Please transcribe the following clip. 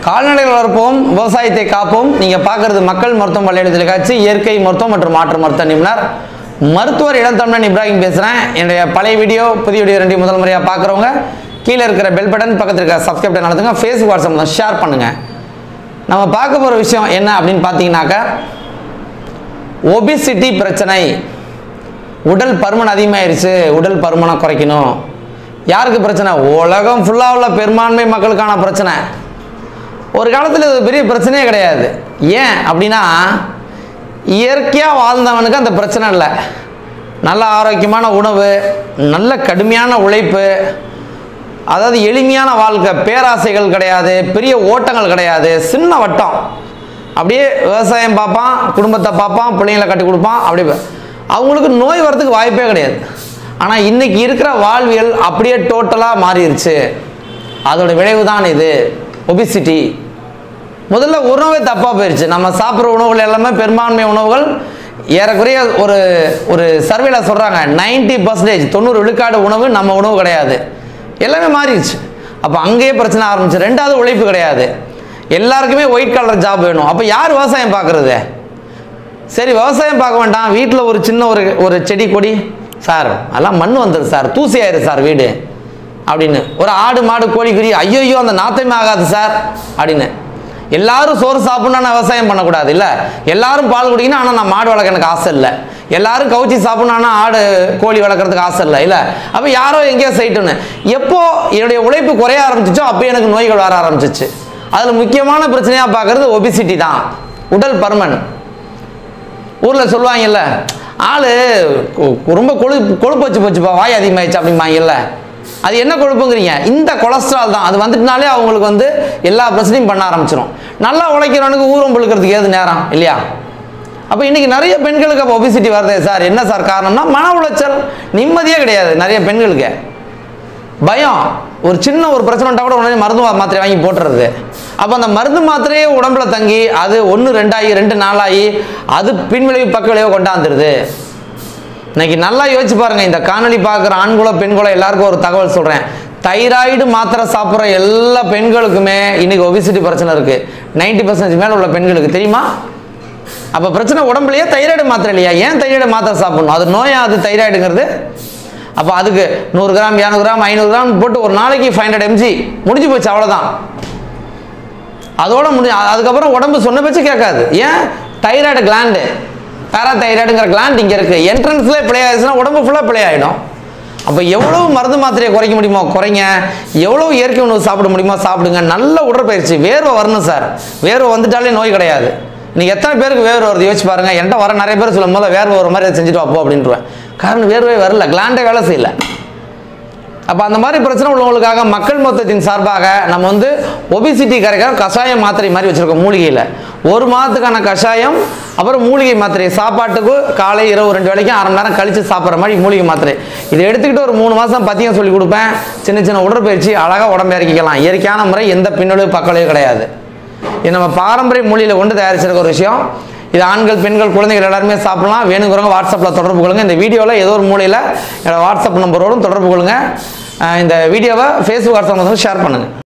கால்நடைகள் வளர்ப்போம் விவசாயத்தை காப்போம் நீங்க பார்க்கறது மக்கள் மருத்துவம் பள்ளியெழு தொலைக்காட்சி இயற்கை மருத்துவம் மற்றும் மாற்று மருத்துவ நிபுணர் மருத்துவர் இளந்தமிழன் இப்ராஹிம் பேசுறேன் என்னுடைய பழைய வீடியோ புதிய வீடியோ ரெண்டு முதல் முறையா பார்க்குறவங்க கீழே இருக்கிற பெல் பட்டன் பக்கத்தில் இருக்கிற சப்ஸ்கிரைப் பட்டன் நடத்துங்க ஃபேஸ்புக் வாட்ஸ்அப் ஷேர் பண்ணுங்க நம்ம பார்க்க போற விஷயம் என்ன அப்படின்னு பார்த்தீங்கன்னாக்கா ஒபிசிட்டி பிரச்சனை உடல் பருமன் அதிகமாயிருச்சு உடல் பருமனை குறைக்கணும் யாருக்கு பிரச்சனை உலகம் ஃபுல்லாக உள்ள பெரும்பான்மை மக்களுக்கான பிரச்சனை ஒரு காலத்தில் இது பெரிய பிரச்சனையே கிடையாது ஏன் அப்படின்னா இயற்கையாக வாழ்ந்தவனுக்கு அந்த பிரச்சனை இல்லை நல்ல ஆரோக்கியமான உணவு நல்ல கடுமையான உழைப்பு அதாவது எளிமையான வாழ்க்கை பேராசைகள் கிடையாது பெரிய ஓட்டங்கள் கிடையாது சின்ன வட்டம் அப்படியே விவசாயம் பார்ப்பான் குடும்பத்தை பார்ப்பான் பிள்ளைங்களை கட்டி கொடுப்பான் அப்படியே அவங்களுக்கு நோய் வரதுக்கு வாய்ப்பே கிடையாது ஆனால் இன்னைக்கு இருக்கிற வாழ்வியல் அப்படியே டோட்டலாக மாறிடுச்சு அதோட விளைவு தான் இது ஒபிசிட்டி முதல்ல உணவே தப்பாக போயிடுச்சு நம்ம சாப்பிட்ற உணவுகள் எல்லாமே பெரும்பான்மை உணவுகள் ஏறக்குறைய ஒரு ஒரு சர்வேல சொல்கிறாங்க நைன்டி பர்சன்டேஜ் தொண்ணூறு விழுக்காடு உணவு நம்ம உணவு கிடையாது எல்லாமே மாறிடுச்சு அப்போ அங்கேயே பிரச்சனை ஆரம்பிச்சு ரெண்டாவது உழைப்பு கிடையாது எல்லாருக்குமே ஒயிட் கலர் ஜாப் வேணும் அப்போ யார் விவசாயம் பார்க்குறது சரி விவசாயம் பார்க்க வேண்டாம் வீட்டில் ஒரு சின்ன ஒரு ஒரு செடி கொடி சார் அதெல்லாம் மண் வந்துடுது சார் தூசி ஆயிரு சார் வீடு அப்படின்னு ஒரு ஆடு மாடு கோழி குறி ஐயோ அந்த நாத்தமே ஆகாது சார் அப்படின்னு எல்லாரும் சோறு சாப்பிட்ணும் நான் விவசாயம் பண்ணக்கூடாது இல்லை எல்லாரும் பால் குடிக்கணும் ஆனால் நான் மாடு வளர்க்க எனக்கு ஆசை இல்லை எல்லாரும் கவுச்சி சாப்பிடணும் ஆனால் ஆடு கோழி வளர்க்குறதுக்கு ஆசை இல்லை இல்லை அப்போ யாரோ எங்கேயோ செய்யட்டுன்னு எப்போ என்னுடைய உழைப்பு குறைய ஆரம்பிச்சிச்சோ அப்போ எனக்கு நோய்கள் வர ஆரம்பிச்சிச்சு அதில் முக்கியமான பிரச்சனையாக பார்க்குறது ஒபிசிட்டி தான் உடல் பருமன் ஊரில் சொல்லுவாங்கல்ல ஆள் ரொம்ப கொழு கொழுப்பு வச்சு போச்சுப்பா வாய் அதிகமாகிடுச்சு அப்படிம்பாங்கல்ல அது என்ன கொழுப்புங்கிறீங்க இந்த கொலஸ்ட்ரால் தான் அது வந்துட்டுனாலே அவங்களுக்கு வந்து எல்லா பிரச்சனையும் பண்ண ஆரம்பிச்சிடும் நல்லா உழைக்கிறவனுக்கு ஊரம் புழுக்கிறதுக்கு ஏது நேரம் இல்லையா அப்போ இன்னைக்கு நிறைய பெண்களுக்கு அப்போ ஒபிசிட்டி வருதே சார் என்ன சார் காரணம்னா மன உளைச்சல் நிம்மதியே கிடையாது நிறைய பெண்களுக்கு பயம் ஒரு சின்ன ஒரு பிரச்சனை வந்தா கூட உடனே மருந்து மா- மாத்திரை வாங்கி போட்டுறது அப்போ அந்த மருந்து மாத்திரையே உடம்புல தங்கி அது ஒன்று ரெண்டாகி ரெண்டு நாளாகி அது பின்விளைவு பக்க விளைவு கொண்டாந்துருது இன்னைக்கு நல்லா யோசிச்சு பாருங்க இந்த காணொளி பார்க்குற ஆண்குல பெண்குல எல்லாருக்கும் ஒரு தகவல் சொல்கிறேன் தைராய்டு மாத்திரை சாப்பிட்ற எல்லா பெண்களுக்குமே இன்னைக்கு ஒபிசிட்டி பிரச்சனை இருக்குது நைன்டி பர்சன்டேஜ் மேலே உள்ள பெண்களுக்கு தெரியுமா அப்போ பிரச்சனை உடம்புலயே தைராய்டு மாத்திரை இல்லையா ஏன் தைராய்டு மாத்திரை சாப்பிடணும் அது நோயா அது தைராய்டுங்கிறது அப்போ அதுக்கு நூறு கிராம் இரநூறு கிராம் ஐநூறு கிராம் போட்டு ஒரு நாளைக்கு ஃபைவ் ஹண்ட்ரட் எம்ஜி முடிஞ்சு போச்சு அவ்வளோதான் அதோட முடி அதுக்கப்புறம் உடம்பு சொன்ன பேச்சு கேட்காது ஏன் தைராய்டு கிளாண்டு பேராதைராய்டுங்கிற கிளாண்ட் இங்கே இருக்குது என்ட்ரன்ஸில் பிளே ஆயிடுச்சுன்னா உடம்பு ஃபுல்லாக பிளே ஆகிடும் அப்போ எவ்வளவு மருந்து மாத்திரையை குறைக்க முடியுமோ குறைங்க எவ்வளோ இயற்கை உணவு சாப்பிட முடியுமோ சாப்பிடுங்க நல்ல உடற்பயிற்சி வேர்வை வரணும் சார் வேர்வை வந்துட்டாலே நோய் கிடையாது நீங்க எத்தனை பேருக்கு வேர்வை வருது யோசிச்சு பாருங்க என்கிட்ட வர நிறைய பேர் சொல்லும் போது வேர்வை வர மாதிரி அதை செஞ்சுட்டு வா போ அப்படின்ட்டுருவேன் காரணம் வேர்வை வரல கிளாண்டே வேலை செய்யல அப்போ அந்த மாதிரி பிரச்சனை உள்ளவங்களுக்காக மக்கள் மொத்தத்தின் சார்பாக நம்ம வந்து ஒபிசிட்டி கரைக்கிற கஷாயம் மாத்திரை மாதிரி வச்சுருக்கோம் மூலிகையில் ஒரு மாதத்துக்கான கஷாயம் அப்புறம் மூலிகை மாத்திரை சாப்பாட்டுக்கு காலை இரவு ரெண்டு வேளைக்கும் அரை மணி நேரம் கழித்து சாப்பிட்ற மாதிரி மூலிகை மாத்திரை இதை எடுத்துக்கிட்டு ஒரு மூணு மாதம் பத்தியம் சொல்லி கொடுப்பேன் சின்ன சின்ன உடற்பயிற்சி அழகாக உடம்பு இறக்கிக்கலாம் இயற்கையான முறை எந்த பின்னடைவு பக்கலையும் கிடையாது இது நம்ம பாரம்பரிய மொழியில் கொண்டு தயாரிச்சிருக்க ஒரு விஷயம் இது ஆண்கள் பெண்கள் குழந்தைகள் எல்லாருமே சாப்பிடலாம் வேணுங்கிறவங்க வாட்ஸ்அப்பில் தொடர்பு கொள்ளுங்க இந்த வீடியோவில் ஏதோ ஒரு மூலையில் என்னோட வாட்ஸ்அப் நம்பரோடும் தொடர்பு கொள்ளுங்க அஹ் இந்த வீடியோவை ஃபேஸ்புக் வாட்ஸ்அப் வந்து ஷேர் பண்ணுங்கள்